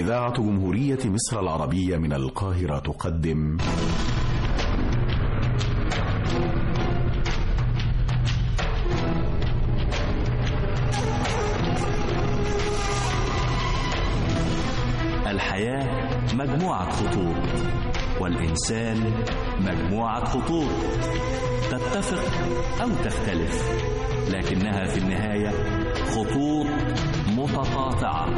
إذاعة جمهورية مصر العربية من القاهرة تقدم الحياة مجموعة خطوط والإنسان مجموعة خطوط تتفق أو تختلف لكنها في النهاية خطوط متقاطعة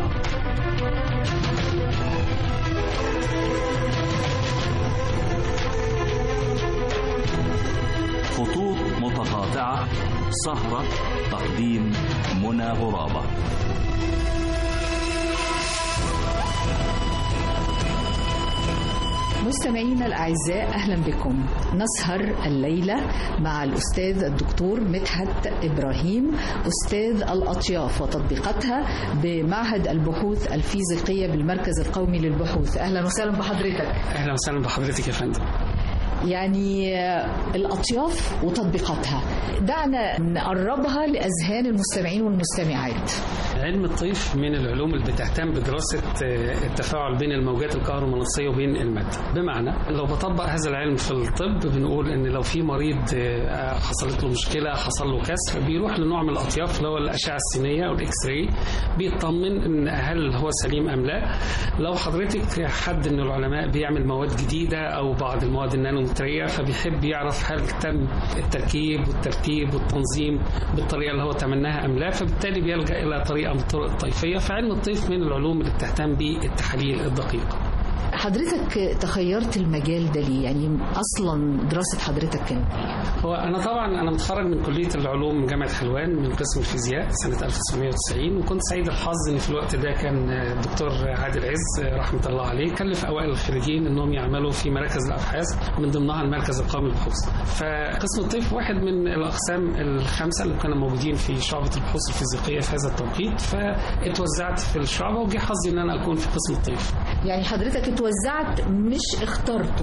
خطوط متقاطعة سهرة تقديم منى غرابة مستمعينا الأعزاء أهلا بكم نسهر الليلة مع الأستاذ الدكتور مدحت إبراهيم أستاذ الأطياف وتطبيقاتها بمعهد البحوث الفيزيقية بالمركز القومي للبحوث أهلا وسهلا بحضرتك اهلا وسهلا بحضرتك يا فندم يعني الأطياف وتطبيقاتها دعنا نقربها لأذهان المستمعين والمستمعات علم الطيف من العلوم اللي بتهتم بدراسة التفاعل بين الموجات الكهرومغناطيسية وبين المادة بمعنى لو بطبق هذا العلم في الطب بنقول ان لو في مريض حصلت له مشكلة حصل له كسر بيروح لنوع من الأطياف اللي هو الأشعة السينية أو الإكس راي بيطمن ان هل هو سليم أم لا لو حضرتك حد من العلماء بيعمل مواد جديدة أو بعض المواد النانومترية فبيحب يعرف هل تم التركيب والترتيب والتنظيم بالطريقة اللي هو تمناها أم لا فبالتالي بيلجأ إلى طريقة من الطرق الطيفية فعلم الطيف من العلوم اللي بتهتم بالتحاليل الدقيقة حضرتك تخيرت المجال ده ليه؟ يعني اصلا دراسه حضرتك كانت هو انا طبعا انا متخرج من كليه العلوم جامعه حلوان من قسم الفيزياء سنه 1990 وكنت سعيد الحظ ان في الوقت ده كان الدكتور عادل عز رحمه الله عليه كلف اوائل الخريجين انهم يعملوا في مراكز الابحاث من ضمنها المركز القومي للبحوث فقسم الطيف واحد من الاقسام الخمسه اللي كانوا موجودين في شعبه البحوث الفيزيقيه في هذا التوقيت فاتوزعت في الشعبه وجه حظي ان انا اكون في قسم الطيف يعني حضرتك اتوزعت مش اخترته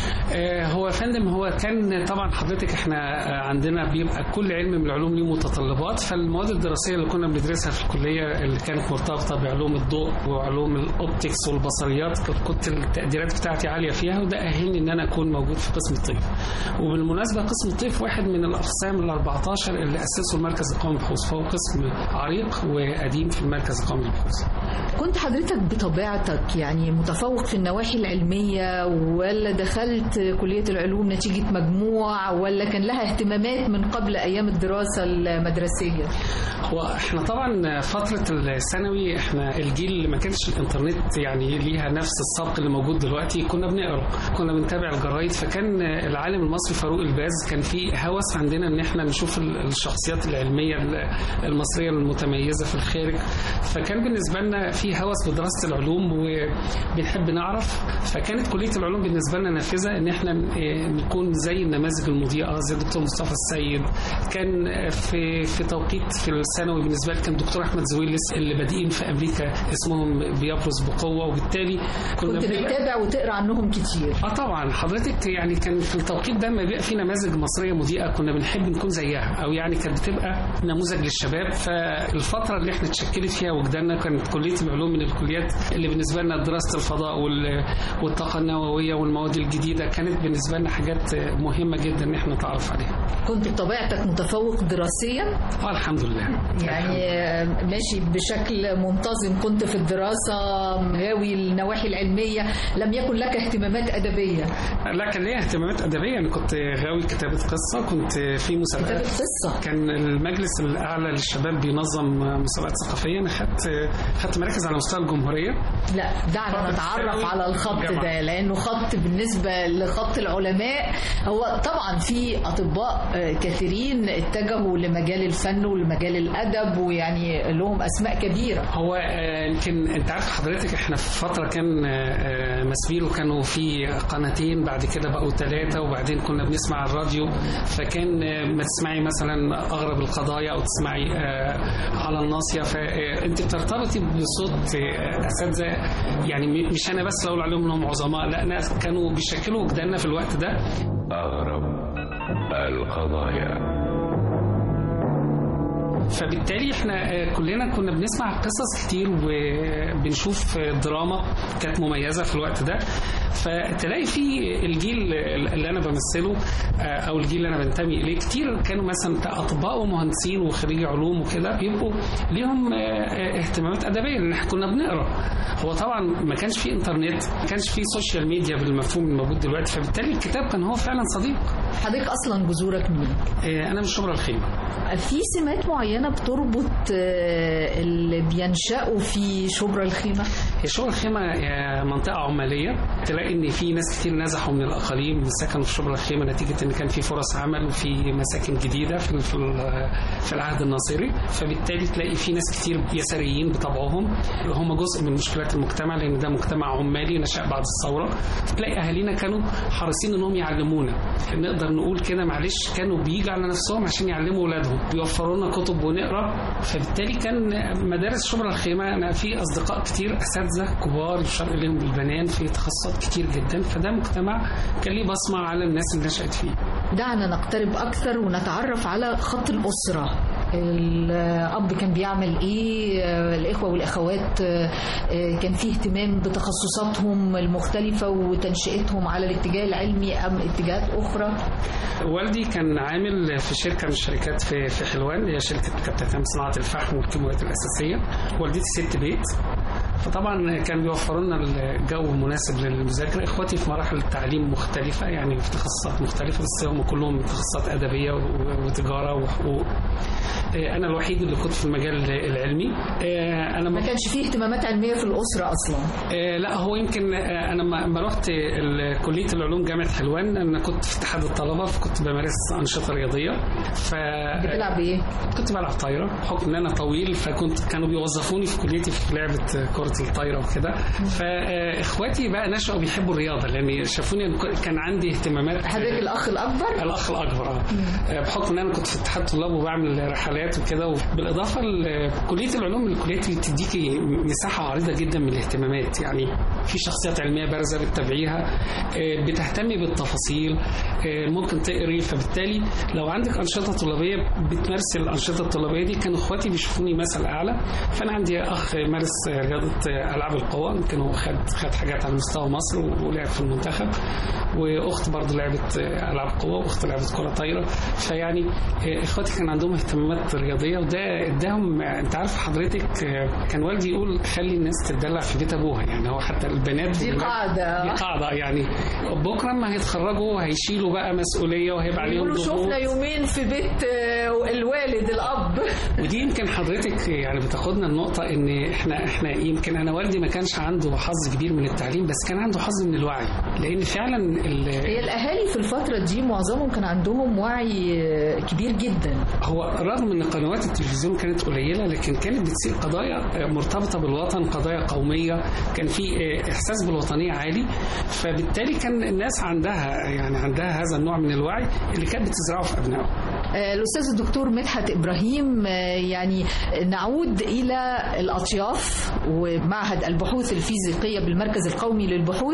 هو يا فندم هو كان طبعا حضرتك احنا عندنا بيبقى كل علم من العلوم له متطلبات فالمواد الدراسيه اللي كنا بندرسها في الكليه اللي كانت مرتبطه بعلوم الضوء وعلوم الاوبتكس والبصريات كنت التقديرات بتاعتي عاليه فيها وده اهلني ان انا اكون موجود في قسم الطيف وبالمناسبه قسم الطيف واحد من الاقسام ال 14 اللي اسسه المركز القومي للبحوث فهو قسم عريق وقديم في المركز القومي للبحوث كنت حضرتك بطبيعتك يعني متفوق في النواحي العلمية ولا دخلت كلية العلوم نتيجة مجموع ولا كان لها اهتمامات من قبل أيام الدراسة المدرسية هو احنا طبعا فترة الثانوي احنا الجيل اللي ما كانش الانترنت يعني ليها نفس السبق اللي موجود دلوقتي كنا بنقرا كنا بنتابع الجرايد فكان العالم المصري فاروق الباز كان في هوس عندنا ان احنا نشوف الشخصيات العلمية المصرية المتميزة في الخارج فكان بالنسبة لنا في هوس بدراسة العلوم وبنحب نعرف فكانت كلية العلوم بالنسبة لنا نافذة ان احنا نكون زي النماذج المضيئة زي الدكتور مصطفى السيد كان في في توقيت في الثانوي بالنسبة لي كان الدكتور احمد زويلس اللي بادئين في امريكا اسمهم بيبرز بقوة وبالتالي كنا كنت بتتابع وتقرا عنهم كتير اه طبعا حضرتك يعني كان في التوقيت ده ما بيبقى في نماذج مصرية مضيئة كنا بنحب نكون زيها او يعني كانت بتبقى نموذج للشباب فالفترة اللي احنا اتشكلت فيها وجداننا كانت كلية العلوم من الكليات اللي بالنسبة لنا دراسة الفضاء والطاقة النووية والمواد الجديدة كانت بالنسبة لنا حاجات مهمة جدا ان احنا نتعرف عليها كنت بطبيعتك متفوق دراسيا؟ اه الحمد لله يعني ماشي بشكل منتظم كنت في الدراسة غاوي النواحي العلمية لم يكن لك اهتمامات أدبية لا كان ليا اهتمامات أدبية أنا كنت غاوي كتابة قصة كنت في مسابقات كتابة قصة كان المجلس الأعلى للشباب بينظم مسابقات ثقافية أنا خدت خدت مراكز على مستوى الجمهورية لا دعنا نتعرف على الخط ده لأنه خط بالنسبة لخط العلماء هو طبعا في أطباء كثيرين اتجهوا لمجال الفن ولمجال الأدب ويعني لهم أسماء كبيرة هو يمكن أنت عارف حضرتك احنا في فترة كان مسبيل وكانوا في قناتين بعد كده بقوا ثلاثة وبعدين كنا بنسمع الراديو فكان ما تسمعي مثلا أغرب القضايا أو تسمعي على الناصية فأنت بترتبطي بصوت أساتذة يعني مش أنا بس لو عليهم انهم عظماء لا ناس كانوا بيشكلوا وجداننا في الوقت ده أغرب القضايا فبالتالي احنا آه، كلنا كنا بنسمع قصص كتير وبنشوف آه، دراما كانت مميزه في الوقت ده فتلاقي في الجيل اللي انا بمثله آه، او الجيل اللي انا بنتمي اليه كتير كانوا مثلا اطباء ومهندسين وخريجي علوم وكده بيبقوا ليهم آه، آه، اهتمامات ادبيه لان احنا كنا بنقرا هو طبعا ما كانش في انترنت ما كانش في سوشيال ميديا بالمفهوم الموجود دلوقتي فبالتالي الكتاب كان هو فعلا صديق حضرتك اصلا جذورك منين آه، انا من شبرا الخيمه في سمات معينه بتربط آه، اللي بينشأوا في شبرا الخيمه هي شبرا الخيمة هي منطقة عمالية تلاقي إن في ناس كتير نزحوا من الأقاليم سكنوا في شبرا الخيمة نتيجة إن كان في فرص عمل وفي مساكن جديدة في في ال- في العهد الناصري فبالتالي تلاقي في ناس كتير يساريين بطبعهم هم جزء من مشكلات المجتمع لأن ده مجتمع عمالي نشأ بعد الثورة تلاقي أهالينا كانوا حريصين إنهم يعلمونا نقدر نقول كده معلش كانوا بيجوا على نفسهم عشان يعلموا أولادهم بيوفروا لنا كتب ونقرا فبالتالي كان مدارس شبرا الخيمة أنا في أصدقاء كتير أساتذة كبار يشار إليهم بالبنان في تخصصات كتير جدا فده مجتمع كان ليه بصمة على الناس اللي نشأت فيه دعنا نقترب أكثر ونتعرف على خط الأسرة الأب كان بيعمل إيه آه، الإخوة والأخوات آه، آه، كان فيه اهتمام بتخصصاتهم المختلفة وتنشئتهم على الاتجاه العلمي أم اتجاهات أخرى والدي كان عامل في شركة من الشركات في في حلوان هي شركة كانت بتهتم بصناعة الفحم والكيماويات الأساسية والدتي ست بيت فطبعا كان بيوفروا لنا الجو المناسب للمذاكرة إخواتي في مراحل التعليم مختلفة يعني في تخصصات مختلفة بس هم كلهم تخصصات أدبية و- وتجارة وحقوق آه، أنا الوحيد اللي كنت في المجال العلمي آه، أنا ما ما كانش فيه اهتمامات علمية في الأسرة أصلا آه، لا هو يمكن آه، انا لما لما رحت ال- كليه العلوم جامعه حلوان انا كنت في اتحاد الطلبه فكنت بمارس انشطه رياضيه ف بتلعب إيه؟ كنت بلعب طايره بحكم ان انا طويل فكنت كانوا بيوظفوني في كليتي في لعبه كره الطايره وكده فاخواتي بقى نشأوا بيحبوا الرياضه لان شافوني إن كان عندي اهتمامات حضرتك الأخ الأكبر الاخ الاكبر اه آه، بحكم ان انا كنت في اتحاد طلاب وبعمل رحلات وكده وبالاضافه لكليه العلوم من الكليات اللي بتديكي مساحه عريضه جدا من الاهتمامات يعني في شخصيات علميه بارزه بتتابعيها آه، بتهتمي بالتفاصيل آه، ممكن تقري فبالتالي لو عندك انشطه طلابيه بتمارسي الانشطه الطلابيه دي كانوا اخواتي بيشوفوني مثل اعلى فانا عندي اخ مارس آه، رياضه آه، العاب القوى يمكن هو خد خد حاجات على مستوى مصر ولعب في المنتخب واخت برضه لعبت آه، العاب قوى واخت لعبت كره طايره فيعني آه، اخواتي كان عندهم اهتمامات رياضيه وده اداهم آه، انت عارف حضرتك آه، كان والدي يقول خلي الناس تتدلع في بيت ابوها يعني هو حتى البنات دي دلوقتي- قاعدة. دي قاعده يعني بكره ما هيتخرجوا هيشيلوا بقى مسؤوليه وهيبقى عليهم يقولوا ضغوط شفنا يومين في بيت آه، الوالد الأب ودي يمكن حضرتك يعني بتاخدنا النقطة إن إحنا إحنا يمكن أنا والدي ما كانش عنده حظ كبير من التعليم بس كان عنده حظ من الوعي لأن فعلا ال- هي الأهالي في الفترة دي معظمهم كان عندهم وعي آه، كبير جدا هو رغم ان قنوات التلفزيون كانت قليله لكن كانت بتصير قضايا مرتبطه بالوطن قضايا قوميه كان في احساس بالوطنيه عالي فبالتالي كان الناس عندها يعني عندها هذا النوع من الوعي اللي كانت بتزرعه في ابنائهم آه، الأستاذ الدكتور مدحت إبراهيم آه، يعني نعود إلى الأطياف ومعهد البحوث الفيزيقية بالمركز القومي للبحوث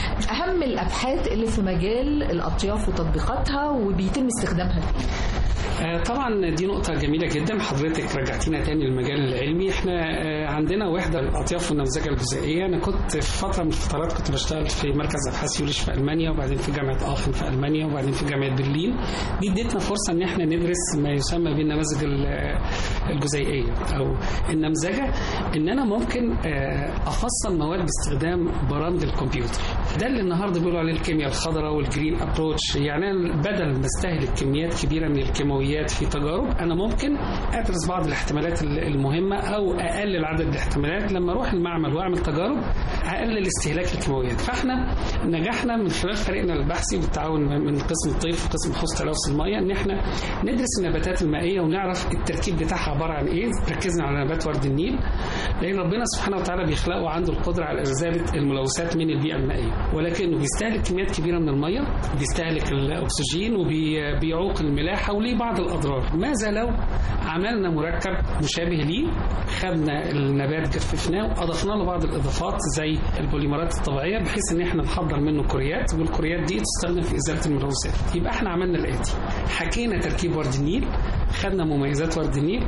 أهم الأبحاث اللي في مجال الأطياف وتطبيقاتها وبيتم استخدامها فيه آه، طبعا دي نقطة جميلة جدا حضرتك رجعتينا تاني للمجال العلمي احنا آه، عندنا وحدة الأطياف والنمذجة الجزيئية أنا كنت في فترة من الفترات كنت بشتغل في مركز أبحاث يوليش في ألمانيا وبعدين في جامعة آخن في ألمانيا وبعدين في جامعة برلين دي ادتنا فرصة إن احنا ندرس ما يسمى بالنماذج ال- الجزيئية أو النمذجة إن أنا ممكن آه، أفصل مواد باستخدام برامج الكمبيوتر ده اللي النهارده بيقولوا عليه الكيمياء الخضراء والجرين ابروتش يعني أنا بدل ما استهلك كميات كبيره من الكيماويات في تجارب انا ممكن ادرس بعض الاحتمالات المهمه او اقلل عدد الاحتمالات لما اروح المعمل واعمل تجارب اقلل استهلاك الكيماويات فاحنا نجحنا من خلال فريقنا البحثي بالتعاون من قسم الطيف وقسم بحوث تلوث الميه ان احنا ندرس النباتات المائيه ونعرف التركيب بتاعها عباره عن ايه ركزنا على نبات ورد النيل لان ربنا سبحانه وتعالى بيخلقه عنده القدره على ازاله الملوثات من البيئه المائيه ولكنه بيستهلك كميات كبيره من الميه بيستهلك الاكسجين وبيعوق الملاحه وليه بعض الاضرار ماذا لو عملنا مركب مشابه ليه خدنا النبات جففناه واضفنا له بعض الاضافات زي البوليمرات الطبيعيه بحيث ان احنا نحضر منه كريات والكريات دي تستخدم في ازاله الملوثات يبقى احنا عملنا الاتي حكينا تركيب ورد النيل خدنا مميزات ورد النيل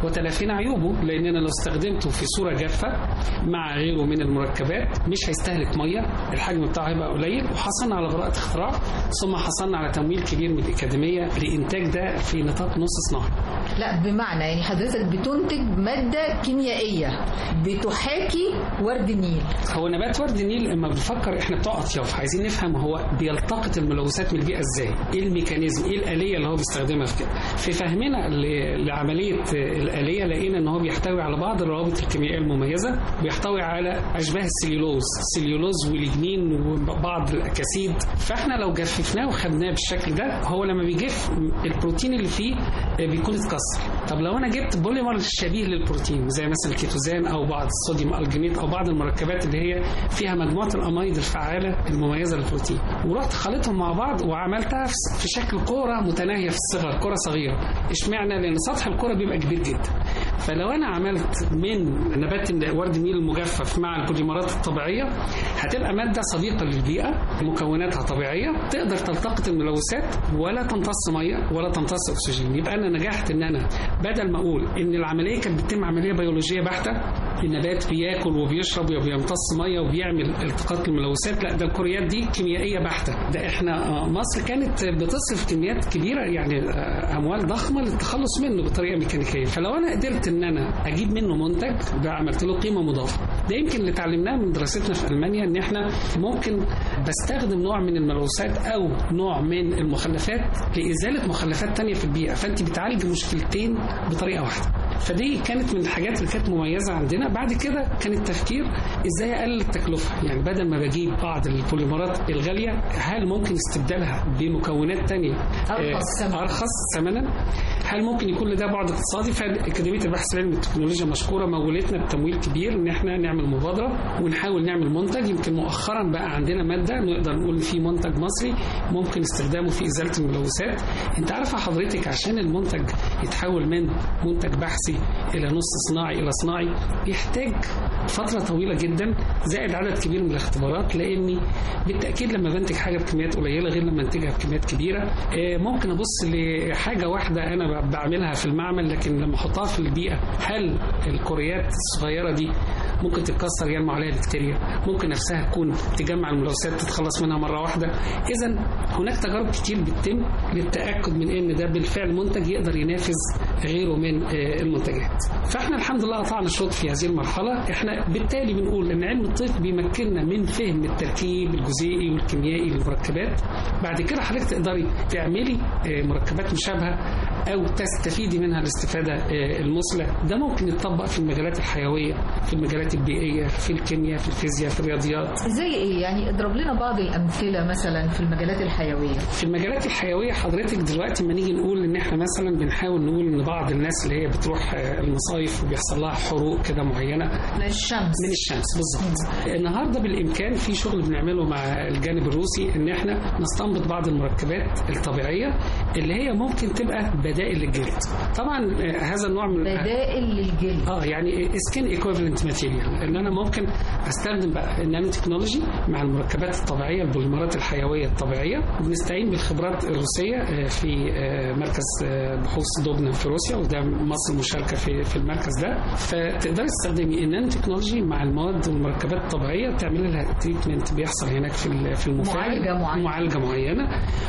وتلافينا عيوبه لاننا لو استخدمته في صوره جافه مع غيره من المركبات مش هيستهلك ميه الحجم بتاعه هيبقى قليل وحصلنا على براءه اختراع ثم حصلنا على تمويل كبير من الاكاديميه لانتاج ده في نطاق نص صناعي لا بمعنى يعني حضرتك بتنتج مادة كيميائية بتحاكي ورد النيل هو نبات ورد النيل لما بنفكر احنا بتوع اطياف عايزين نفهم هو بيلتقط الملوثات من البيئه ازاي ايه الميكانيزم ايه الاليه اللي هو بيستخدمها في كده في فهمنا ل- لعمليه الاليه لقينا ان هو بيحتوي على بعض الروابط الكيميائيه المميزه بيحتوي على اشباه السليولوز السليولوز والجنين وبعض الاكاسيد فاحنا لو جففناه وخدناه بالشكل ده هو لما بيجف البروتين اللي فيه بيكون اتكسر طب لو انا جبت بوليمر شبيه للبروتين زي مثلا الكيتوزان او بعض الصوديوم الجنيت او بعض المركبات اللي هي فيها مجموعه الامايد الفعاله المميزه للبروتين ورحت خلطهم مع بعض وعملتها في- في شكل كوره متناهيه في الصغر كوره صغيره اشمعنى لان سطح الكوره بيبقى كبير جدا فلو انا عملت من نبات ورد النيل المجفف مع البوليمرات الطبيعيه هتبقى ماده صديقه للبيئه مكوناتها طبيعيه تقدر تلتقط الملوثات ولا تمتص ميه ولا تمتص اكسجين يبقى انا نجحت ان انا بدل ما اقول ان العمليه كانت بتتم عمليه بيولوجيه بحته النبات بياكل وبيشرب وبيمتص ميه وبيعمل التقاط الملوثات لا ده الكوريات دي كيميائيه بحته ده احنا آه، مصر كانت بتصرف كميات كبيره يعني آه، اموال ضخمه للتخلص منه بطريقه ميكانيكيه فلو انا قدرت ان انا اجيب منه منتج ده عملت له قيمه مضافه ده يمكن اللي اتعلمناه من دراستنا في المانيا ان احنا ممكن بستخدم نوع من الملوثات او نوع من المخلفات لازاله مخلفات تانية في البيئه فانت بتعالج مشكلتين بطريقه واحده فدي كانت من الحاجات اللي كانت مميزه عندنا بعد كده كان التفكير ازاي اقلل التكلفه يعني بدل ما بجيب بعض البوليمرات الغاليه هل ممكن استبدالها بمكونات تانية أرخص آه، ثمنا. ارخص ثمنا هل ممكن يكون لده بعد اقتصادي فاكاديميه البحث العلمي والتكنولوجيا مشكوره مولتنا بتمويل كبير ان احنا نعمل مبادره ونحاول نعمل منتج يمكن مؤخرا بقى عندنا ماده نقدر نقول في منتج مصري ممكن استخدامه في ازاله الملوثات انت عارفه حضرتك عشان المنتج يتحول من منتج بحثي الى نص صناعي الى صناعي بيحتاج فتره طويله جدا زائد عدد كبير من الاختبارات لاني بالتاكيد لما بنتج حاجه بكميات قليله غير لما انتجها بكميات كبيره آه، ممكن ابص لحاجه واحده انا بعملها في المعمل لكن لما احطها في البيئه هل الكوريات الصغيره دي ممكن تتكسر ينمو عليها بكتيريا ممكن نفسها تكون تجمع الملوثات تتخلص منها مره واحده اذا هناك تجارب كتير بتتم للتاكد من ان ده بالفعل منتج يقدر ينافس غيره من آه، المنتجات فاحنا الحمد لله قطعنا شوط في هذه المرحله احنا بالتالي بنقول ان علم الطيف بيمكننا من فهم التركيب الجزيئي والكيميائي للمركبات بعد كده حضرتك تقدري تعملي آه، مركبات مشابهه او تستفيدي منها الاستفاده آه، المثلى ده ممكن يتطبق في المجالات الحيويه في المجالات البيئيه في الكيمياء في الفيزياء في الرياضيات زي ايه يعني اضرب لنا بعض الامثله مثلا في المجالات الحيويه في المجالات الحيويه حضرتك دلوقتي لما نيجي نقول ان احنا مثلا بنحاول نقول ان بعض الناس اللي هي بتروح آه، المصايف وبيحصل لها حروق كده معينه من الشمس من الشمس بالظبط النهارده بالامكان في شغل بنعمله مع الجانب الروسي ان احنا نستنبط بعض المركبات الطبيعيه اللي هي ممكن تبقى بدائل للجلد طبعا آه، هذا النوع من بدائل للجلد اه يعني سكين ايكويفالنت ماتيريال ان انا ممكن استخدم بقى النانو تكنولوجي مع المركبات الطبيعيه البوليمرات الحيويه الطبيعيه وبنستعين بالخبرات الروسيه آه، في آه، مركز آه، بحوث دوبنا في روسيا وده مصر مشاركه في في المركز ده فتقدري تستخدمي النانو تكنولوجي مع المواد والمركبات الطبيعيه تعملي لها تريتمنت بيحصل هناك في ال- في المفاعل معالجة معينة. معالجه معينه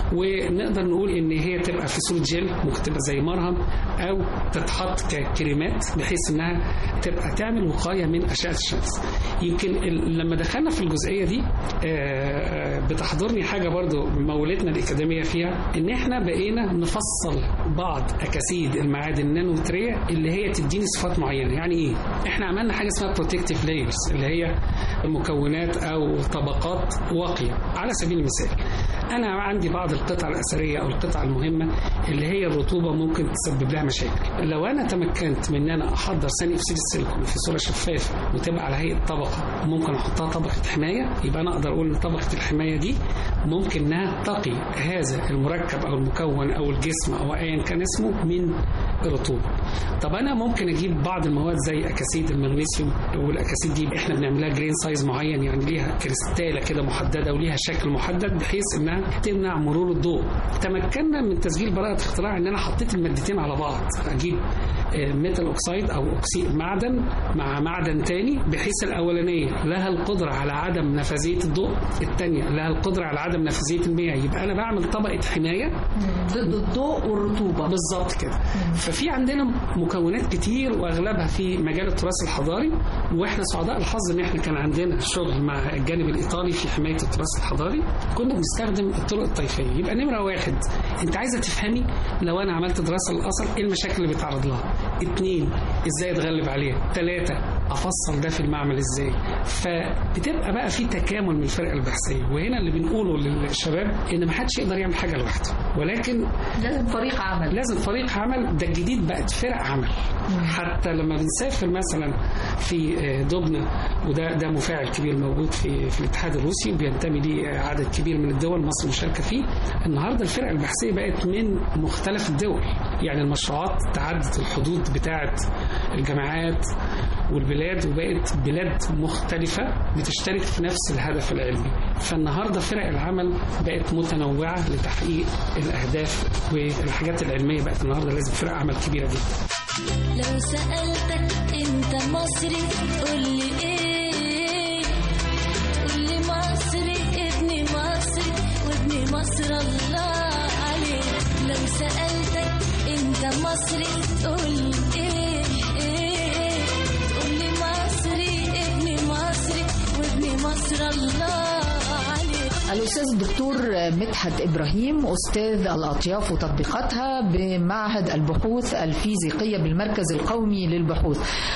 ونقدر نقول ان هي تبقى في صوره جل ممكن تبقى زي مرهم او تتحط ككريمات بحيث انها تبقى تعمل وقايه من اشعه الشمس يمكن ال- لما دخلنا في الجزئيه دي آه، آه، بتحضرني حاجه برضو مولتنا الاكاديميه فيها ان احنا بقينا نفصل بعض اكاسيد المعادن النانومتريه اللي هي تديني صفات معينه يعني ايه احنا عملنا حاجه اسمها بروتكتيف لايرز اللي هي مكونات او طبقات واقيه على سبيل المثال انا عندي بعض القطع الاثريه او القطع المهمه اللي هي الرطوبه ممكن تسبب لها مشاكل لو انا تمكنت من ان انا احضر ثاني اكسيد السيليكون في صوره شفافه وتبقى على هيئه طبقه ممكن احطها طبقه حمايه يبقى انا اقدر اقول ان طبقه الحمايه دي ممكن انها تقي هذا المركب او المكون او الجسم او ايا كان اسمه من الرطوبه طب انا ممكن اجيب بعض المواد زي اكاسيد المغنيسيوم والاكاسيد دي احنا بنعملها جرين سايز معين يعني ليها كريستاله كده محدده وليها شكل محدد بحيث انها تمنع مرور الضوء تمكنا من تسجيل براءه اختراع ان انا حطيت المادتين على بعض اجيب ميتال اوكسيد او اكسيد معدن مع معدن تاني بحيث الاولانيه لها القدره على عدم نفاذيه الضوء الثانيه لها القدره على عدم نفاذيه المياه يبقى انا بعمل طبقه حمايه ضد الضوء والرطوبه بالظبط كده ففي عندنا مكونات كتير واغلبها في مجال التراث الحضاري واحنا سعداء الحظ ان احنا كان عندنا شغل مع الجانب الايطالي في حمايه التراث الحضاري كنا بنستخدم الطرق الطيفيه يبقى نمره واحد انت عايزه تفهمي لو انا عملت دراسه للاثر ايه المشاكل اللي بيتعرض لها اثنين ازاي اتغلب عليها ثلاثه افصل ده في المعمل ازاي فبتبقى بقى في تكامل من الفرقه البحثيه وهنا اللي بنقوله للشباب ان ما حدش يقدر يعمل حاجه لوحده ولكن لازم فريق عمل لازم فريق عمل ده الجديد بقت فرق عمل حتى لما بنسافر مثلا في دبنة وده ده مفاعل كبير موجود في في الاتحاد الروسي بينتمي ليه عدد كبير من الدول مصر مشاركه فيه النهارده الفرقه البحثيه بقت من مختلف الدول يعني المشروعات تعدت الحدود بتاعه الجامعات والبلاد وبقت بلاد مختلفة بتشترك في نفس الهدف العلمي فالنهاردة فرق العمل بقت متنوعة لتحقيق الأهداف والحاجات العلمية بقت النهاردة لازم فرق عمل كبيرة جدا لو سألتك انت مصري قولي ايه قولي مصري ابن مصري وابن مصر الله عليك لو سألتك انت مصري قولي ايه ايه قولي مصري ابن مصري وابن مصر الله عليك الأستاذ الدكتور مدحت إبراهيم أستاذ الأطياف وتطبيقاتها بمعهد البحوث الفيزيقية بالمركز القومي للبحوث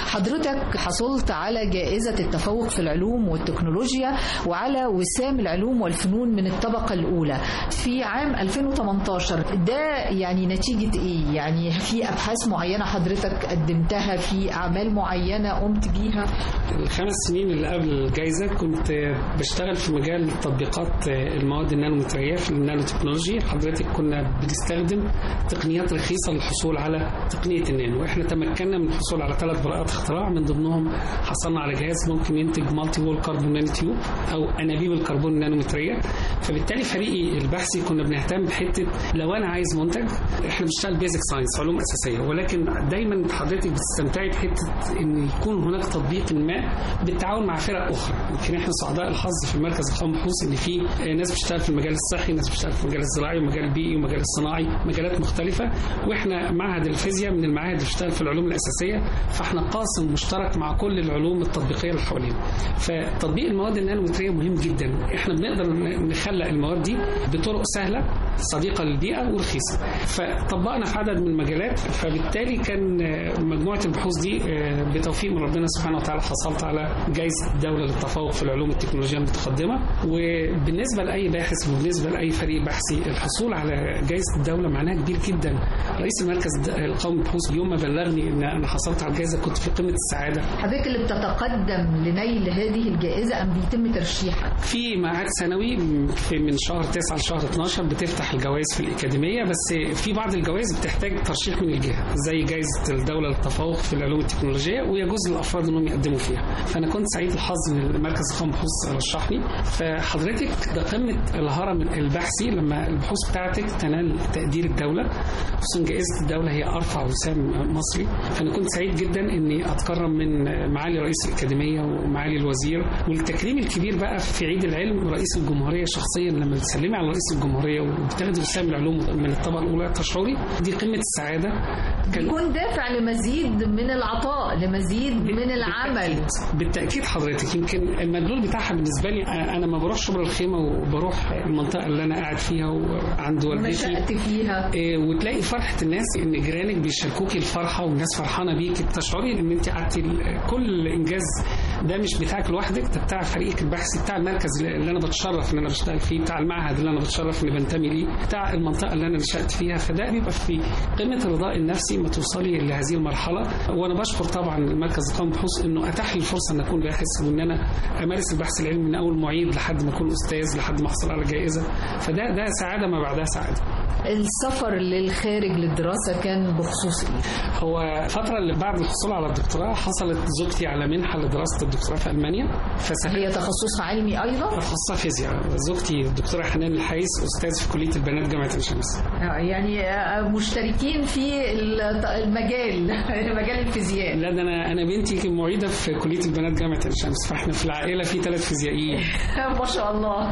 حضرتك حصلت على جائزة التفوق في العلوم والتكنولوجيا وعلى وسام العلوم والفنون من الطبقة الأولى في عام 2018 ده يعني نتيجة إيه؟ يعني في أبحاث معينة حضرتك قدمتها في أعمال معينة قمت بيها الخمس سنين اللي قبل الجائزة كنت بشتغل في مجال تطبيقات المواد النانومترية في النانو تكنولوجي حضرتك كنا بنستخدم تقنيات رخيصة للحصول على تقنية النانو احنا تمكنا من الحصول على ثلاث براءات اختراع من ضمنهم حصلنا على جهاز ممكن ينتج مالتي وول كربون نانو تيوب او انابيب الكربون النانومترية فبالتالي فريقي البحثي كنا بنهتم بحتة لو انا عايز منتج احنا بنشتغل بيزك ساينس علوم اساسية ولكن دايما حضرتك بتستمتعي بحتة ان يكون هناك تطبيق ما بالتعاون مع فرق اخرى يمكن احنا سعداء الحظ في المركز القومي للبحوث ان في ناس بتشتغل في المجال الصحي ناس بتشتغل في المجال الزراعي ومجال البيئي ومجال الصناعي مجالات مختلفة واحنا معهد الفيزياء من المعاهد اللي بتشتغل في العلوم الأساسية فاحنا قاسم مشترك مع كل العلوم التطبيقية اللي حوالينا فتطبيق المواد النانومترية مهم جدا احنا بنقدر نخلق المواد دي بطرق سهلة صديقة للبيئة ورخيصة فطبقنا في عدد من المجالات فبالتالي كان مجموعة البحوث دي بتوفيق من ربنا سبحانه وتعالى حصلت على جائزة الدولة للتفوق في العلوم التكنولوجية المتقدمة وبالنسبة لأي باحث وبالنسبة لأي فريق بحثي الحصول على جائزة الدولة معناها كبير جدا رئيس المركز القومي للبحوث اليوم ما بلغني ان انا حصلت على الجائزة كنت في قمة السعادة حضرتك اللي بتتقدم لنيل هذه الجائزة أم بيتم ترشيحك؟ في معهد سنوي في من شهر 9 لشهر 12 بتفتح الجوائز في الأكاديمية بس في بعض الجوائز بتحتاج ترشيح من الجهة زي جائزة الدولة للتفوق في العلوم التكنولوجية ويجوز للأفراد انهم يقدموا فيها فأنا كنت سعيد الحظ ان المركز القومي للبحوث رشحني فحضرتك ده قمة الهرم البحثي لما البحوث بتاعتك تنال تقدير الدولة خصوصا جائزة الدولة هي أرفع وسام مصري فأنا كنت سعيد جدا إني أتكرم من معالي رئيس الأكاديمية ومعالي الوزير والتكريم الكبير بقى في عيد العلم رئيس الجمهورية شخصيا لما بتسلمي على رئيس الجمهورية وبتاخدي وسام العلوم من الطبقة الأولى تشعري دي قمة السعادة يكون دافع لمزيد من العطاء لمزيد من العمل بالتأكيد حضرتك يمكن المدلول بتاعها بالنسبة لي أنا ما بروح شبر الخيمة وبروح المنطقة اللي أنا قاعد فيها وعند والدتي نشأت فيها إيه وتلاقي فرحة الناس إن جيرانك بيشاركوكي الفرحة والناس فرحانة بيك تشعري إن أنت قعدتي كل إنجاز ده مش بتاعك لوحدك ده بتاع فريقك البحثي بتاع المركز اللي أنا بتشرف إن أنا بشتغل فيه بتاع المعهد اللي أنا بتشرف إني بنتمي ليه بتاع المنطقة اللي أنا نشأت فيها فده بيبقى في قمة الرضاء النفسي ما توصلي لهذه المرحلة وأنا بشكر طبعا المركز القومي للبحوث إنه أتاح لي الفرصة إن أكون باحث وإن أنا أمارس البحث العلمي من أول معيد لحد ما أكون أستاذ لحد ما أحصل على جائزة فده ده سعادة ما بعدها سعادة السفر للخارج للدراسة كان بخصوص إيه؟ هو الفترة اللي بعد الحصول على الدكتوراه حصلت زوجتي على منحة لدراسة الدكتوراه في المانيا فسافرت هي تخصصها علمي ايضا تخصصها فيزياء زوجتي الدكتوره حنان الحيس استاذ في كليه البنات جامعه عين شمس يعني مشتركين في المجال مجال الفيزياء لا ده انا انا بنتي معيده في كليه البنات جامعه عين شمس فاحنا في العائله في ثلاث فيزيائيين ما شاء الله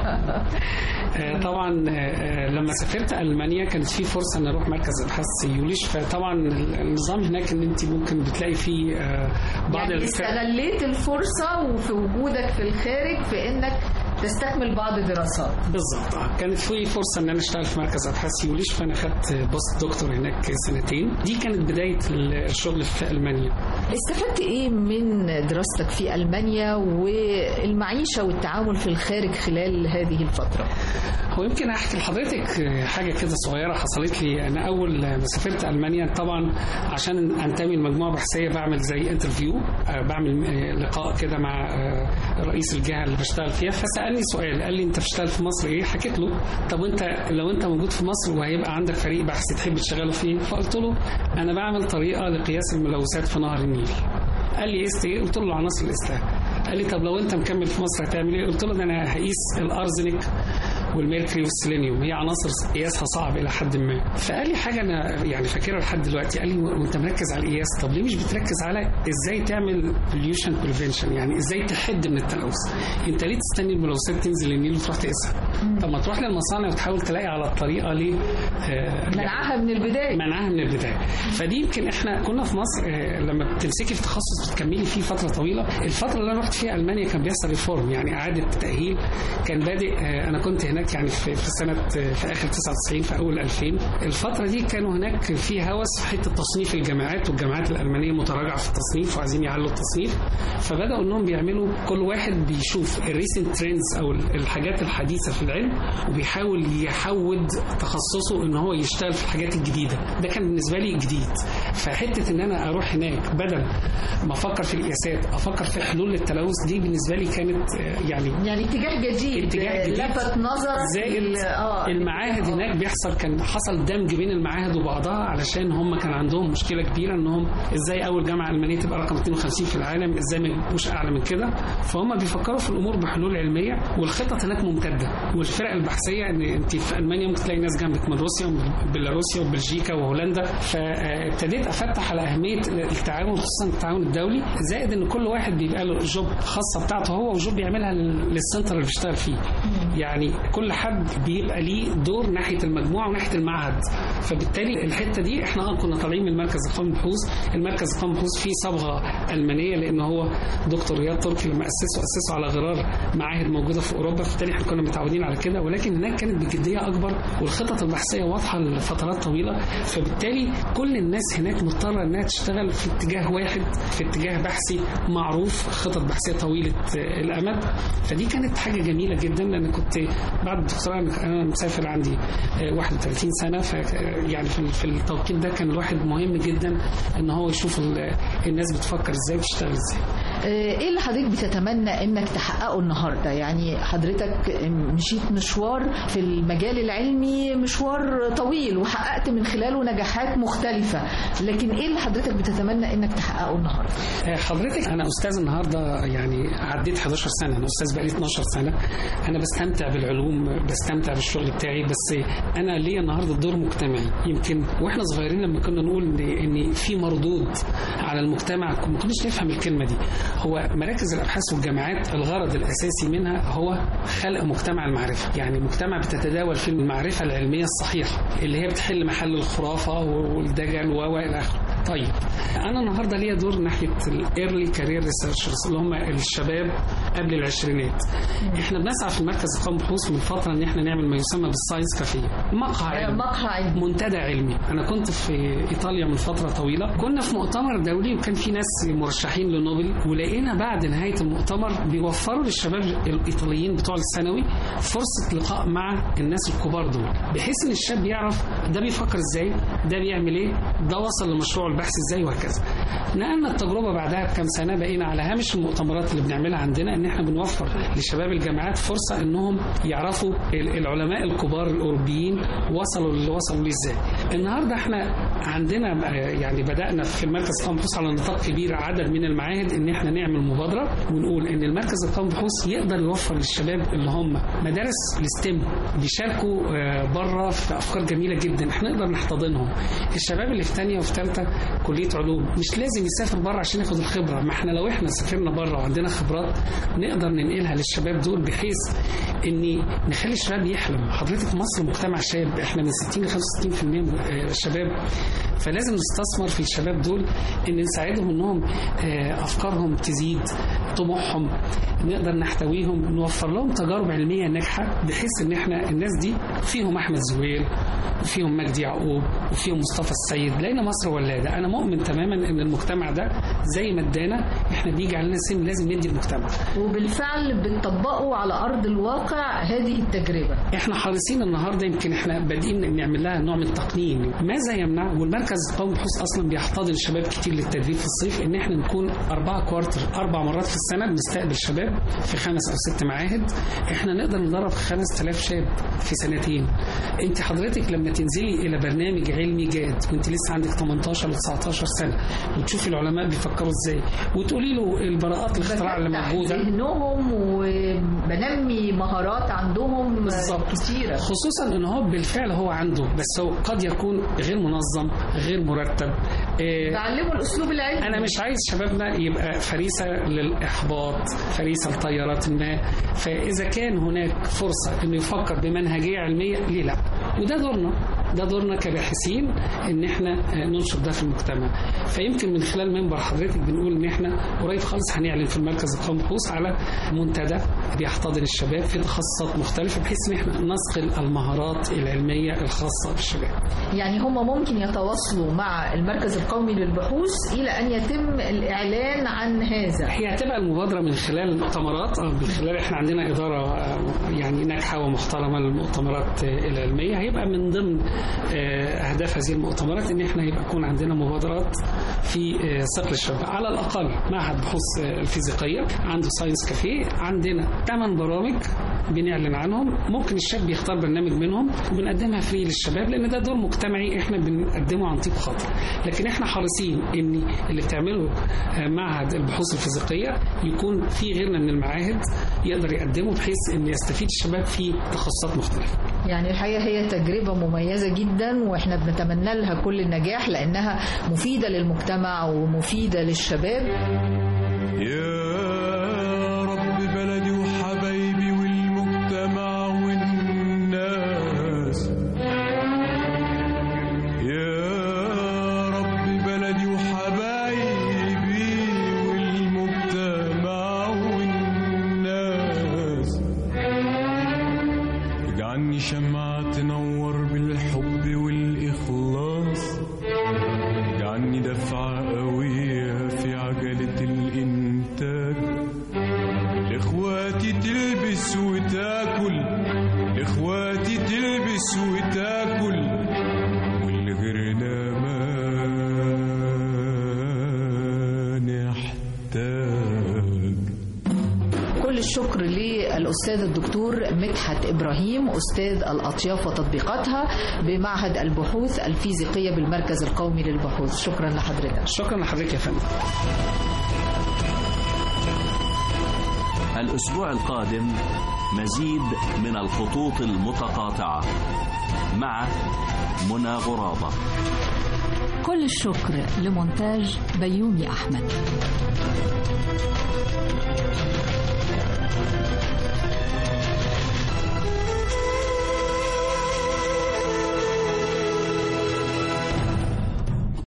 آه، طبعا آه، لما سافرت المانيا كانت في فرصه ان اروح مركز ابحاث يوليش فطبعا النظام هناك ان انت ممكن بتلاقي فيه آه، بعض يعني الف- استغليت الفرصة وفي وجودك في الخارج في انك تستكمل بعض الدراسات بالظبط آه. كانت في فرصه ان انا اشتغل في مركز ابحاث يوليش فانا خدت بوست دكتور هناك سنتين دي كانت بدايه الشغل في المانيا استفدت ايه من دراستك في المانيا والمعيشة والتعامل في الخارج خلال هذه الفترة هو يمكن احكي لحضرتك حاجه كده صغيره حصلت لي انا اول ما سافرت المانيا طبعا عشان انتمي لمجموعه بحثيه بعمل زي انترفيو بعمل آه، لقاء كده مع آه، رئيس الجهه اللي بشتغل فيها فسالني سؤال قال لي انت بتشتغل في مصر ايه حكيت له طب وانت لو انت موجود في مصر وهيبقى عندك فريق بحث تحب تشتغله فين فقلت له انا بعمل طريقه لقياس الملوثات في نهر النيل قال لي قست ايه قلت له عناصر الاسلاك قال لي طب لو انت مكمل في مصر هتعمل ايه قلت له ده انا هقيس الارزنك والميركوري والسيلينيوم هي عناصر قياسها صعب الى حد ما فقال لي حاجه انا يعني فاكرها لحد دلوقتي قال لي وانت مركز على القياس طب ليه مش بتركز على ازاي تعمل بوليوشن بريفنشن يعني ازاي تحد من التلوث انت ليه تستني الملوثات تنزل النيل وتروح تقيسها طب ما تروح للمصانع وتحاول تلاقي على الطريقه ليه آه، منعها من البداية منعها من البدايه فدي يمكن احنا كنا في مصر آه، لما بتمسكي في تخصص بتكملي فيه فتره طويله الفتره اللي انا رحت فيها المانيا كان بيحصل ريفورم يعني اعاده تاهيل كان بادئ آه، انا كنت هناك يعني في في سنه آه، في اخر 99 في اول 2000 الفتره دي كانوا هناك في هوس في حته تصنيف الجامعات والجامعات الالمانيه متراجعه في التصنيف وعايزين يعلوا التصنيف فبداوا انهم بيعملوا كل واحد بيشوف الريسنت ترندز او الحاجات الحديثه في العلم وبيحاول يحود تخصصه ان هو يشتغل في الحاجات الجديده ده كان بالنسبه لي جديد فحته ان انا اروح هناك بدل ما افكر في القياسات افكر في حلول للتلوث دي بالنسبه لي كانت آه، يعني يعني اتجاه جديد اتجاه جديد. لفت نظرك زائد ال- اه المعاهد هناك بيحصل كان حصل دمج بين المعاهد وبعضها علشان هم كان عندهم مشكله كبيره انهم ازاي اول جامعه المانيه تبقى رقم 52 في العالم ازاي ما يبقوش اعلى من كده فهم بيفكروا في الامور بحلول علميه والخطط هناك ممتده والفرق البحثيه ان انت في المانيا ممكن تلاقي ناس جنبك من روسيا وبيلاروسيا وبلجيكا وهولندا فابتديت افتح على اهميه التعاون خصوصا التعاون الدولي زائد ان كل واحد بيبقى له جوب خاصه بتاعته هو وجوب بيعملها لل- للسنتر اللي بيشتغل فيه يعني كل حد بيبقى ليه دور ناحيه المجموعه وناحيه المعهد فبالتالي الحته دي احنا اه كنا طالعين من المركز القومي للبحوث المركز القومي للبحوث فيه صبغه المانيه لان هو دكتور رياض تركي لما اسسه اسسه على غرار معاهد موجوده في اوروبا فبالتالي احنا كنا متعودين على كده ولكن هناك كانت بجديه اكبر والخطط البحثيه واضحه لفترات طويله فبالتالي كل الناس هناك مضطره انها تشتغل في اتجاه واحد في اتجاه بحثي معروف خطط بحثيه طويله آه، الامد فدي كانت حاجه جميله جدا لان كنت بعد الدكتوراه انا مسافر عندي آه، 31 سنه ف يعني في في التوقيت ده كان الواحد مهم جدا ان هو يشوف ال- الناس بتفكر ازاي بتشتغل ازاي آه، ايه اللي حضرتك بتتمنى انك تحققه النهارده يعني حضرتك مشيت مشوار في المجال العلمي مشوار طويل وحققت من خلاله نجاحات مختلفة لكن ايه اللي حضرتك بتتمنى انك تحققه النهارده آه، حضرتك انا استاذ النهارده يعني عديت 11 سنه انا استاذ بقالي 12 سنه انا بستمتع بالعلوم بستمتع بالشغل بتاعي بس انا ليا النهارده دور مجتمعي يمكن واحنا صغيرين لما كنا نقول ان ان في مردود على المجتمع ما كناش نفهم الكلمه دي هو مراكز الابحاث والجامعات الغرض الاساسي منها هو خلق مجتمع المعرفه يعني مجتمع بتتداول فيه المعرفه العلميه الصحيحه اللي هي بتحل محل الخرافه والدجل و الى اخره طيب انا النهارده ليا دور ناحيه الايرلي كارير ريسيرشرز اللي هم الشباب قبل العشرينات احنا بنسعى في المركز القومي بحوث من فتره ان احنا نعمل ما يسمى بالساينس كافيه مقهى علمي مقهى علمي منتدى علمي انا كنت في ايطاليا من فتره طويله كنا في مؤتمر دولي وكان في ناس مرشحين لنوبل ولقينا بعد نهايه المؤتمر بيوفروا للشباب الايطاليين بتوع الثانوي فرصه لقاء مع الناس الكبار دول بحيث ان الشاب يعرف ده بيفكر ازاي ده بيعمل ايه ده وصل لمشروع البحث ازاي وهكذا نقلنا التجربه بعدها بكام سنه بقينا على هامش المؤتمرات اللي بنعملها عندنا ان احنا بنوفر لشباب الجامعات فرصه انهم يعرفوا ال- العلماء الكبار الاوروبيين وصلوا اللي وصلوا ليه ازاي النهارده احنا عندنا آه، يعني بدانا في المركز القومي للبحوث على نطاق كبير عدد من المعاهد ان احنا نعمل مبادره ونقول ان المركز القومي للبحوث يقدر يوفر للشباب اللي هم مدارس الستيم بيشاركوا آه، بره في افكار جميله جدا احنا نقدر نحتضنهم الشباب اللي في ثانيه وفي ثالثه كليه علوم مش لازم يسافر بره عشان ياخد الخبره ما احنا لو احنا سافرنا بره وعندنا خبرات نقدر ننقلها للشباب دول بحيث ان نخلي الشباب يحلم حضرتك مصر مجتمع شاب احنا من 60 ل 65% من- آه، شباب فلازم نستثمر في الشباب دول ان نساعدهم انهم آه، افكارهم تزيد طموحهم نقدر نحتويهم نوفر لهم تجارب علميه ناجحه بحيث ان احنا الناس دي فيهم احمد زويل وفيهم مجدي يعقوب وفيهم مصطفى السيد لان مصر ولاده انا مؤمن تماما ان المجتمع ده زي ما ادانا احنا بيجي علينا سن لازم ندي المجتمع وبالفعل بتطبقوا على أرض الواقع هذه التجربة احنا حريصين النهارده يمكن احنا بادئين نعمل لها نوع من التقنين ماذا يمنع والمركز القومي للبحوث اصلا بيحتضن شباب كتير للتدريب في الصيف ان احنا نكون اربعه كوارتر اربع مرات في السنه بنستقبل شباب في خمس او ست معاهد احنا نقدر ندرب 5000 شاب في سنتين انت حضرتك لما تنزلي الى برنامج علمي جاد وانت لسه عندك 18 ل 19 سنه وتشوفي العلماء بيفكروا ازاي وتقولي له البراءات الاختراع اللي بفتح موجوده ذهنهم وبنمي مهارات عندهم بالظبط. كتيرة خصوصا ان هو بالفعل هو عنده بس هو قد يكون غير منظم غير مرتب إيه تعلموا الأسلوب العلمي انا مش عايز شبابنا يبقى فريسه للاحباط فريسه لتيارات ما فاذا كان هناك فرصه انه يفكر بمنهجيه علميه ليه لا وده دورنا ده دورنا كباحثين ان احنا آه، ننشر ده في المجتمع فيمكن من خلال منبر حضرتك بنقول ان احنا قريب خالص هنعلن في المركز القومي للبحوث على منتدى بيحتضن الشباب في تخصصات مختلفه بحيث ان احنا نصقل المهارات العلميه الخاصه بالشباب يعني هم ممكن يتواصلوا مع المركز القومي للبحوث إلى أن يتم الإعلان عن هذا هي هتبقى المبادره من خلال المؤتمرات اه من خلال احنا عندنا اداره آه، يعني ناجحه ومحترمه للمؤتمرات آه، العلميه هيبقى من ضمن آه، اهداف هذه المؤتمرات ان احنا يبقى يكون عندنا مبادرات في آه، صقل الشباب على الاقل معهد بحوث آه، الفيزيقيه عنده ساينس كافيه عندنا ثمان برامج بنعلن عنهم ممكن الشاب يختار برنامج منهم وبنقدمها فري للشباب لان ده دور مجتمعي احنا بنقدمه عن طيب خاطر لكن احنا حريصين ان اللي بتعمله آه، معهد البحوث الفيزيقيه يكون في غيرنا من المعاهد يقدر يقدمه بحيث ان يستفيد الشباب في تخصصات مختلفه يعني الحقيقة هي تجربة مميزة جدا واحنا بنتمنى لها كل النجاح لأنها مفيدة للمجتمع ومفيدة للشباب يا رب بلدي وحبايبي والمجتمع والناس يا رب بلدي وحبايبي والمجتمع والناس اجعلني شمعة تنور بالحب والإخلاص اجعلني دفعة قوية في عجلة الإنتاج لإخواتي تلبس وتاكل لإخواتي تلبس وتاكل واللي غيرنا ما نحتاج كل الشكر للأستاذ الدكتور مدحت إبراهيم أستاذ الأطياف وتطبيقاتها بمعهد البحوث الفيزيقية بالمركز القومي للبحوث شكرا لحضرتك شكرا لحضرتك يا فندم الأسبوع القادم مزيد من الخطوط المتقاطعة مع منى غرابة كل الشكر لمونتاج بيومي أحمد